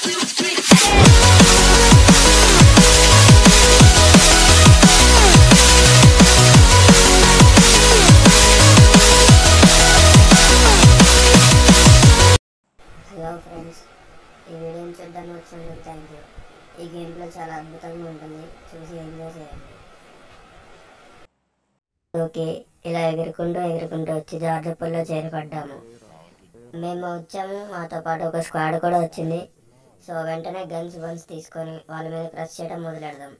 Hello friends ఈ వీడియోని చూడడానికి వచ్చినందుకు థ్యాంక్ యూ ఈ గేమ్లో చాలా అద్భుతంగా ఉంటుంది చూసి ఎంజాయ్ చేయండి ఓకే ఇలా ఎగురుకుంటూ ఎగురుకుంటూ వచ్చి జార్జపల్లో చేరుపడ్డాము మేము వచ్చాము మాతో పాటు ఒక స్క్వాడ్ కూడా వచ్చింది సో వెంటనే గన్స్ గన్స్ తీసుకొని వాళ్ళ మీద క్రష్ చేయడం మొదలెడదాం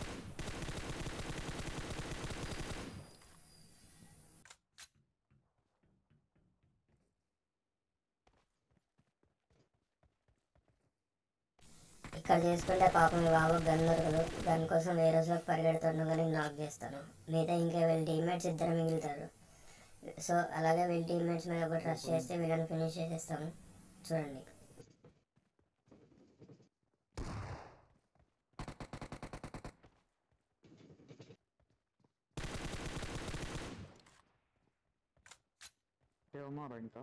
ఇక్కడ చేసుకుంటే పాపం ఈ బాబు గన్ దొరకదు గన్ కోసం వేరే రోజులకు పరిగెడుతుండగానే నాక్ చేస్తాను మిగతా ఇంకా వీళ్ళ టీమ్మేట్స్ ఇద్దరు మిగులుతారు సో అలాగే వీళ్ళ టీమ్మేట్స్ మీద ఒకటి రష్ చేస్తే వీళ్ళని ఫినిష్ చేసేస్తాము చూడండి ఏ ఉన్నారా ఇంకా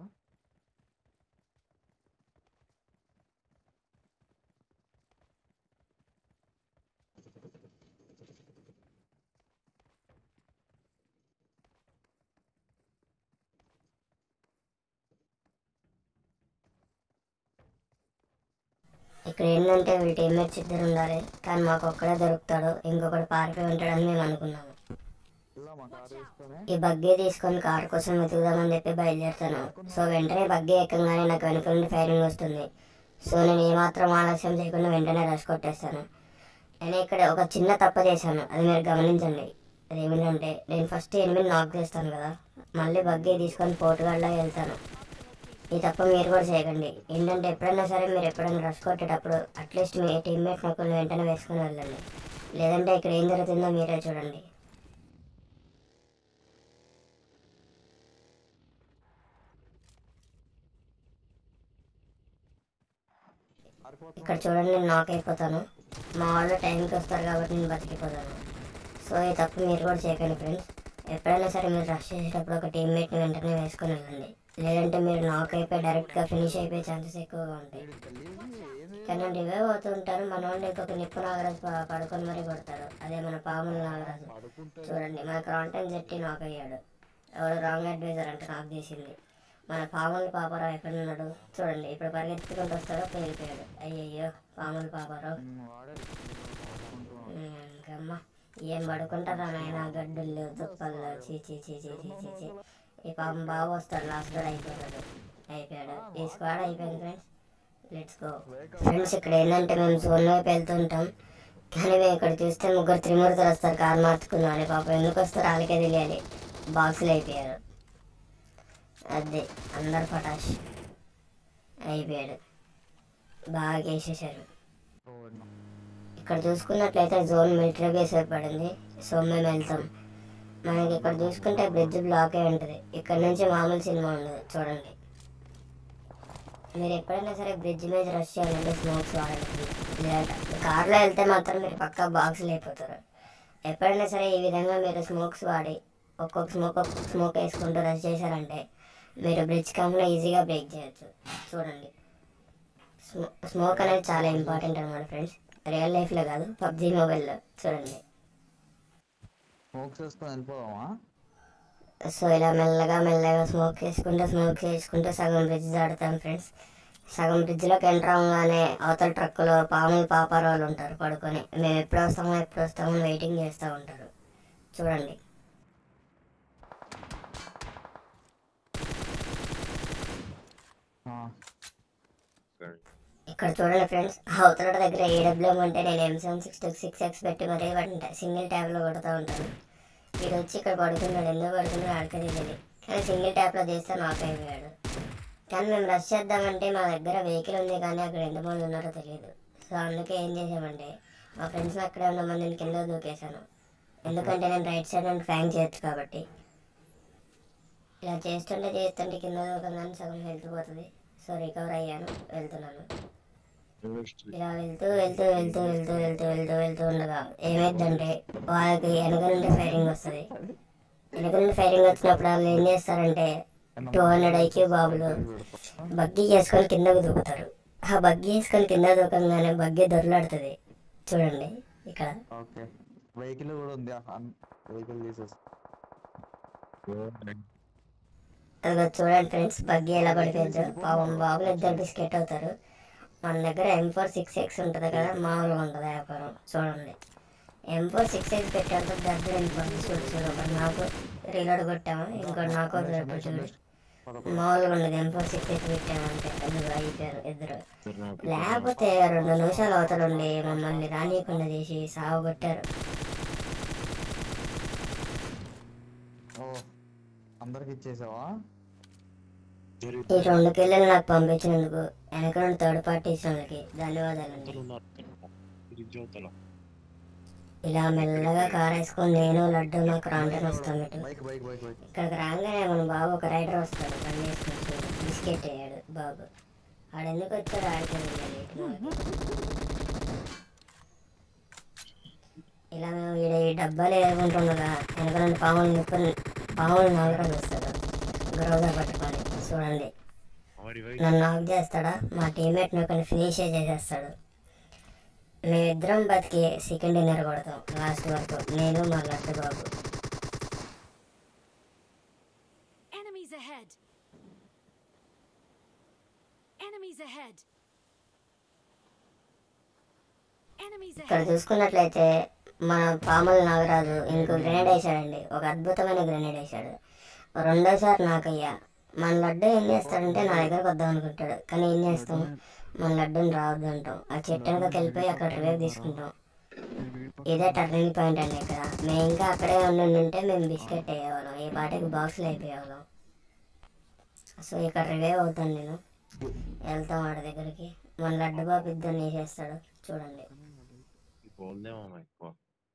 ఇక్కడ ఏంటంటే వీళ్ళ టీమ్మేట్స్ ఇద్దరు ఉండాలి కానీ మాకు ఒక్కడే దొరుకుతాడు ఇంకొకటి పారిపోయి ఉంటాడని మేము అనుకున్నాము వెళ్దామా కారు తీసుకొని ఈ బగ్గే తీసుకొని కార్ కోసం వెతుకుదామని చెప్పి బయలుదేరుతాను సో వెంటనే బగ్గే ఎక్కగానే నాకు వెనుక నుండి ఫైరింగ్ వస్తుంది సో నేను ఏమాత్రం ఆలస్యం చేయకుండా వెంటనే రష్ కొట్టేస్తాను నేను ఇక్కడ ఒక చిన్న తప్ప చేశాను అది మీరు గమనించండి అది ఏమిటంటే నేను ఫస్ట్ ఎనిమిది నాక్ చేస్తాను కదా మళ్ళీ బగ్గే తీసుకొని పోటుగాళ్ళ వెళ్తాను ఈ తప్ప మీరు కూడా చేయకండి ఏంటంటే ఎప్పుడైనా సరే మీరు ఎప్పుడైనా రష్ కొట్టేటప్పుడు అట్లీస్ట్ మీ టీమ్మేట్ నొక్కులు వెంటనే వేసుకొని వెళ్ళండి లేదంటే ఇక్కడ ఏం జరుగుతుందో మీరే చూడండి ఇక్కడ చూడండి నేను నాక్ అయిపోతాను మా వాళ్ళు టైంకి వస్తారు కాబట్టి నేను బతికిపోతాను సో ఈ తప్పు మీరు కూడా చేయకండి ఫ్రెండ్స్ ఎప్పుడైనా సరే మీరు రష్ చేసేటప్పుడు ఒక టీమ్మేట్ని వెంటనే వేసుకొని వెళ్ళండి లేదంటే మీరు నాక్ అయిపోయి డైరెక్ట్గా ఫినిష్ అయిపోయే ఛాన్సెస్ ఎక్కువగా ఉంటాయి కానీ రివైవ్ అవుతూ ఉంటారు మన వాళ్ళు ఇంకొక నిప్పు నాగరాజు ప- పడుకొని మరీ కొడతాడు అదే మన పాముల నాగరాజు చూడండి మన క్రాంటైన్ జట్టి నాక్ అయ్యాడు ఎవరు రాంగ్ అడ్వైజర్ అంటే నాకు తీసింది మన పాముల పాపారావు ఎక్కడ ఉన్నాడు చూడండి ఇప్పుడు పరిగెత్తుకుంటూ వస్తాడో పేలిపోయాడు అయ్యయ్యో పాముల పాపారావు వాడే ఇంకమ్మ ఏం పడుకుంటారా నాయన గడ్డులు తుప్పల్లో చీ చీ చీ చీ చీ చీ చీ ఈ పాపం బాబు వస్తాడు లాస్ట్ కూడా అయిపోతాడు అయిపోయాడు ఈ స్క్వాడ్ అయిపోయింది ఫ్రెండ్స్ లెట్స్ గో ఫ్రెండ్స్ ఇక్కడ ఏంటంటే మేము జోన్ వైపు వెళ్తుంటాం కానీ మేము ఇక్కడ చూస్తే ముగ్గురు త్రిమూర్తులు వస్తారు కారు మార్చుకున్నాను పాపం ఎందుకు వస్తారు వాళ్ళకే తెలియాలి బాక్సులు అయిపోయారు అదే అందరు పటాష్ అయిపోయాడు బాగా వేసేసారు ఇక్కడ చూసుకున్నట్లయితే జోన్ మిలిటరీ బేస్ పడింది సో మేము వెళ్తాం మనకి ఇక్కడ చూసుకుంటే బ్రిడ్జ్ బ్లాక్ అయి ఉంటుంది ఇక్కడ నుంచి మామూలు సినిమా ఉండదు చూడండి మీరు ఎప్పుడైనా సరే బ్రిడ్జ్ మీద రష్ చేయాలంటే స్మోక్స్ వాడండి లేదా కార్లో వెళ్తే మాత్రం మీరు పక్కా బాక్స్ అయిపోతారు ఎప్పుడైనా సరే ఈ విధంగా మీరు స్మోక్స్ వాడి ఒక్కొక్క స్మోక్ ఒక్కొక్క స్మోక్ వేసుకుంటూ రష్ చేశారంటే మీరు బ్రిడ్జ్ కాకుండా ఈజీగా బ్రేక్ చేయొచ్చు చూడండి స్మో స్మోక్ అనేది చాలా ఇంపార్టెంట్ అనమాట ఫ్రెండ్స్ రియల్ లైఫ్లో కాదు పబ్జీ మొబైల్లో చూడండి స్మోక్ చేసుకొని వెళ్ళిపోదామా సో ఇలా మెల్లగా మెల్లగా స్మోక్ చేసుకుంటూ స్మోక్ చేసుకుంటూ సగం బ్రిడ్జ్ దాడుతాం ఫ్రెండ్స్ సగం బ్రిడ్జ్లోకి ఎంటర్ అవ్వగానే అవతల ట్రక్కులో పాములు పాపారాలు ఉంటారు పడుకొని మేము ఎప్పుడు వస్తామో ఎప్పుడు వస్తామో వెయిటింగ్ చేస్తూ ఉంటారు చూడండి ఆ, ఇక్కడ చూడండి ఫ్రెండ్స్ అవతల దగ్గర ఏడబ్ల్యూఎం ఉంటే నేను M seven six two six X పెట్టి మరీ వాటిని సింగిల్ ట్యాబ్లో కొడుతూ ఉంటాను వీడు వచ్చి ఇక్కడ పడుకున్నాడు ఎందుకు పడుకున్నాడు ఆడికి తెలియదు కానీ సింగిల్ ట్యాప్లో చేస్తే నాకు అయిపోయాడు కానీ మేము రష్ చేద్దామంటే మా దగ్గర వెహికల్ ఉంది కానీ అక్కడ ఎంతమంది ఉన్నారో తెలియదు సో అందుకే ఏం చేసామంటే మా ఫ్రెండ్స్ అక్కడే ఉన్న మందిని కింద దూకేశాను ఎందుకంటే నేను రైట్ సైడ్ నుండి ఫ్యాంక్ చేయొచ్చు కాబట్టి ఇలా చేస్తుంటే చేస్తుంటే కింద దూకంగానే సగం హెల్త్ పోతుంది సో రికవర్ అయ్యాను వెళ్తున్నాను ఇలా వెళ్తూ వెళ్తూ వెళ్తూ వెళ్తూ వెళ్తూ వెళ్తూ వెళ్తూ ఉండగా ఏమైందంటే వాళ్ళకి వెనక నుండి ఫైరింగ్ వస్తుంది వెనక నుండి ఫైరింగ్ వచ్చినప్పుడు వాళ్ళు ఏం చేస్తారంటే టూ హండ్రెడ్ ఐక్యూ బాబులు బగ్గి చేసుకొని కిందకు దూకుతారు ఆ బగ్గి వేసుకొని కింద దూకంగానే బగ్గి దొరలాడుతుంది చూడండి ఇక్కడ ఓకే వెహికల్ కూడా ఉంది వెహికల్ తీసేసి అదిగో చూడండి ఫ్రెండ్స్ బగ్గి ఎలా పడిపోద్దు పాపం బాబులు ఇద్దరు బిస్కెట్ అవుతారు మన దగ్గర ఎం ఫోర్ సిక్స్ ఎక్స్ ఉంటుంది కదా మామూలుగా ఉంటుంది వ్యాపారం చూడండి ఎం ఫోర్ సిక్స్ ఎక్స్ పెట్టేంత దగ్గర వెళ్ళిపోతుంది చూడు చూడు ఒకటి నాకు రీలోడ్ కొట్టాము ఇంకోటి నాకు వదిలేట్టు చూడు మామూలుగా ఉండదు ఎం ఫోర్ సిక్స్ ఎక్స్ పెట్టామంటే అందుకు అయిపోయారు ఇద్దరు లేకపోతే రెండు నిమిషాలు అవతలుండి మమ్మల్ని రానియకుండా చేసి సాగు కొట్టారు ఓ అందరికి ఇచ్చేసావా ఈ రెండు కిల్లలు నాకు పంపించినందుకు వెనక నుండి థర్డ్ పార్టీ ఇచ్చిన వాళ్ళకి ధన్యవాదాలండి ఇలా మెల్లగా కార్ వేసుకొని నేను లడ్డు నాకు రాంటని వస్తాం ఇటు బైక్ బైక్ బైక్ బైక్ ఇక్కడికి రాగానే మన బాబు ఒక రైడర్ వస్తాడు బండి వేసుకొని చూడు. బిస్కెట్ వేయాడు బాబు ఆడు ఎందుకు వచ్చాడు ఆడికి వెళ్ళాలి ఇటు మాకు. ఇలా మేము ఈడ ఈ డబ్బాలు వేసుకుంటుండగా వెనక నుండి పాములు నిప్పుని పాములు నలగడం వస్తాడు గ్రౌగా పట్టుకొని చూడండి నన్ను నాక్ చేస్తాడా మా టీమ్మేట్ ఒకరిని ఫినిష్ చేసేస్తాడు మేమిద్దరం బతికి సెకండ్ డిన్నర్ కొడతాం లాస్ట్ వరకు నేను మా లడ్డు బాబు Enemies ahead! Enemies ahead! Enemies ఇక్కడ ahead! చూసుకున్నట్లయితే మన పాముల నాగరాజు ఇంకో గ్రెనేడ్ వేసాడండి ఒక అద్భుతమైన గ్రెనేడ్ వేసాడు రెండోసారి నాకయ్యా మన లడ్డు ఏం చేస్తాడంటే నా దగ్గరకు వద్దాం అనుకుంటాడు కానీ ఏం చేస్తాం మన లడ్డుని రావద్దు అంటాం ఆ చెట్టు వెనకకి వెళ్ళిపోయి అక్కడ రివేవ్ తీసుకుంటాం ఇదే టర్నింగ్ పాయింట్ అండి ఇక్కడ మేము ఇంకా అక్కడే ఉండి ఉంటే మేము బిస్కెట్ వేయవాళ్ళం ఈ పాటికి బాక్స్లు అయిపోయేవాళ్ళం సో ఇక్కడ రివేవ్ అవుతాను నేను వెళ్తాం వాడి దగ్గరికి మన లడ్డు బాబు ఇద్దరిని వేసేస్తాడు చూడండి बोलने मामा ఎక్కువ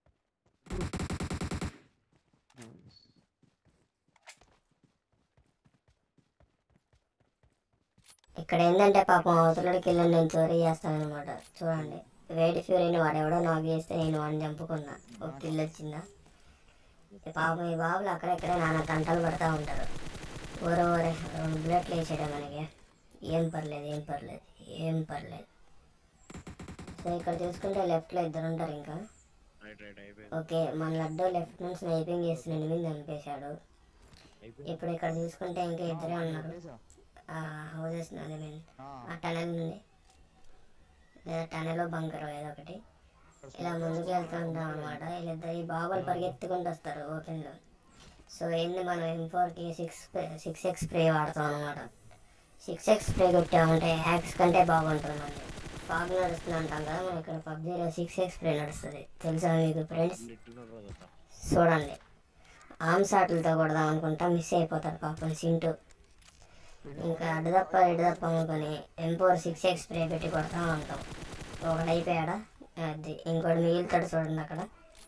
ఇక్కడ ఏంటంటే పాపం అవతలకి వెళ్ళి నేను చోరీ చేస్తానమాట చూడండి వేడి ఫ్యూరీని వాడెవడో నాకు చేస్తే నేను వాడిని చంపుకున్నా ఒక కిల్ వచ్చిందా ఈ పాపం ఈ బాబులు అక్కడెక్కడే నాన్న తంటలు పడతా ఉంటారు ఊరే ఊరే రెండు బుల్లెట్లు వేసాడు మనకి ఏం పర్లేదు ఏం పర్లేదు ఏం పర్లేదు సో ఇక్కడ చూసుకుంటే లెఫ్ట్లో ఇద్దరు ఉంటారు ఇంకా రైట్ రైట్ అయిపోయింది ఓకే మన లడ్డు లెఫ్ట్ నుంచి స్నైపింగ్ చేస్తున్నాడు మీద చంపేశాడు అయిపోయింది ఇప్పుడు ఇక్కడ చూసుకుంటే ఇంకా ఇద్దరే ఉన్నారు హౌసెస్ అదే మీన్ ఆ టనల్ ఉంది లేదా టనల్ బంకర్ ఏదో ఒకటి ఇలా ముందుకు వెళ్తూ ఉంటాం అనమాట వీళ్ళిద్దరు ఈ బాబులు పరిగెత్తుకుంటూ వస్తారు ఓపెన్లో సో ఏంది మనం ఎం ఫోర్కి సిక్స్ సిక్స్ ఎక్స్ స్ప్రే వాడతాం అనమాట సిక్స్ ఎక్స్ స్ప్రే కొట్టామంటే హ్యాక్స్ కంటే బాగుంటుంది మనకి ఫాగ్ నడుస్తుంది అంటాం కదా మన ఇక్కడ పబ్జీలో సిక్స్ ఎక్స్ స్ప్రే నడుస్తుంది తెలుసా మీకు ఫ్రెండ్స్ నెట్టున్నారు కదా చూడండి ఆర్మ్స్ ఆటలతో కొడదాం అనుకుంటా మిస్ అయిపోతారు పాపం సింటూ ఇంకా అడ్డు తప్ప ఇటు తప్ప అనుకొని M four six X spray పెట్టి కొడతా ఉంటాం ఒకటి అయిపోయాడా అది ఇంకోటి మిగులుతాడు చూడండి అక్కడ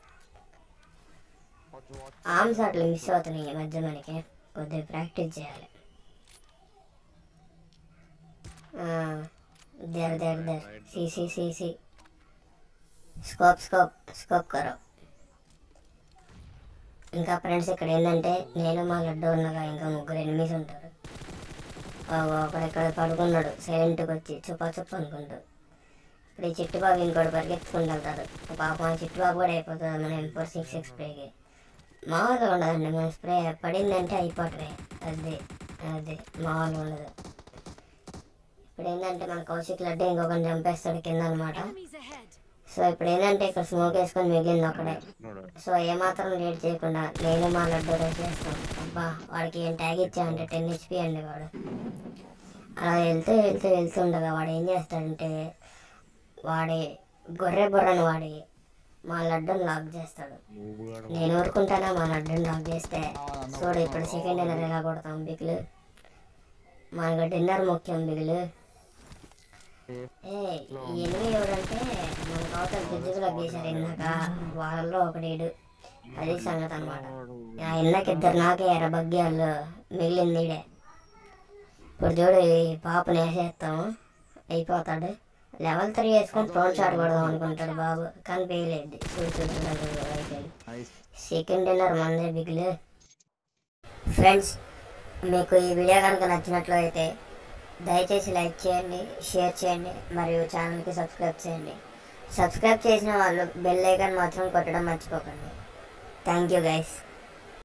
ఆర్మ్స్ ఆటలు మిస్ అవుతున్నాయి ఈ మధ్య మనకి కొద్దిగా ప్రాక్టీస్ చేయాలి there there there see see see see scope scope scope కరో ఇంకా ఫ్రెండ్స్ ఇక్కడ ఏంటంటే నేను మా లడ్డు ఉన్నగా ఇంకా ముగ్గురు ఎనిమిస్ ఉంటారు వాడు ఒకడు ఇక్కడ పడుకున్నాడు సైలెంట్గా వచ్చి చుప్పా చుప్ప అనుకుంటూ ఇప్పుడు ఈ చిట్టుబాబు ఇంకోటి పరిగెత్తుకుంటూ వెళ్తాడు పాపం ఆ చిట్టుబాబు కూడా అయిపోతుంది మన ఎం ఫోర్ సిక్స్ ఎక్స్ స్ప్రేకి మామూలుగా ఉండదండి మన స్ప్రే పడిందంటే అయిపోవటమే అది అది మామూలుగా ఉండదు ఇప్పుడు ఏంటంటే మన కౌశిక్ లడ్డు ఇంకొకరిని చంపేస్తాడు కింద అనమాట Enemies ahead! సో ఇప్పుడు ఏంటంటే ఇక్కడ స్మోక్ వేసుకొని మిగిలింది ఒకడే చూడు సో ఏమాత్రం లేట్ చేయకుండా నేను మా లడ్డు రేస్ చేస్తాం అబ్బా వాడికి ఏం ట్యాగ్ ఇచ్చామంటే టెన్ హెచ్పి అండి వాడు అలా వెళ్తూ వెళ్తూ వెళ్తుండగా వాడు ఏం చేస్తాడంటే వాడి గొర్రె బుర్రను వాడి మా లడ్డుని లాక్ చేస్తాడు నువ్వు కూడా నేను ఊరుకుంటానా మా లడ్డుని లాక్ చేస్తే చూడు ఇప్పుడు సెకండ్ డిన్నర్ ఎలా కొడతాం బిగులు మనకు డిన్నర్ ముఖ్యం బిగులు ఏ ఈ ఎనిమిది ఎవరంటే మన అవతల బ్రిడ్జిలో గీశారు ఇందాక వాళ్ళలో ఒకడేడు అది సంగతి అనమాట ఆ ఇందాక ఇద్దరు నాకే ఎర్ర బగ్గ్యాలు మిగిలింది ఈడే ఇప్పుడు చూడు ఈ పాపని వేసేస్తాము అయిపోతాడు లెవెల్ త్రీ వేసుకొని ఫోన్ షాట్ కొడదాం అనుకుంటాడు బాబు కానీ పేయలేదు చూడు చూడు చూడు, చూడు, అయిపోయింది నైస్ సెకండ్ డిన్నర్ మందే బిగులు ఫ్రెండ్స్ మీకు ఈ వీడియో కనుక నచ్చినట్లయితే దయచేసి లైక్ చేయండి షేర్ చేయండి మరియు ఛానల్కి సబ్స్క్రైబ్ చేయండి సబ్స్క్రైబ్ చేసిన వాళ్ళు బెల్ ఐకాన్ మాత్రం కొట్టడం మర్చిపోకండి థ్యాంక్ యూ గైస్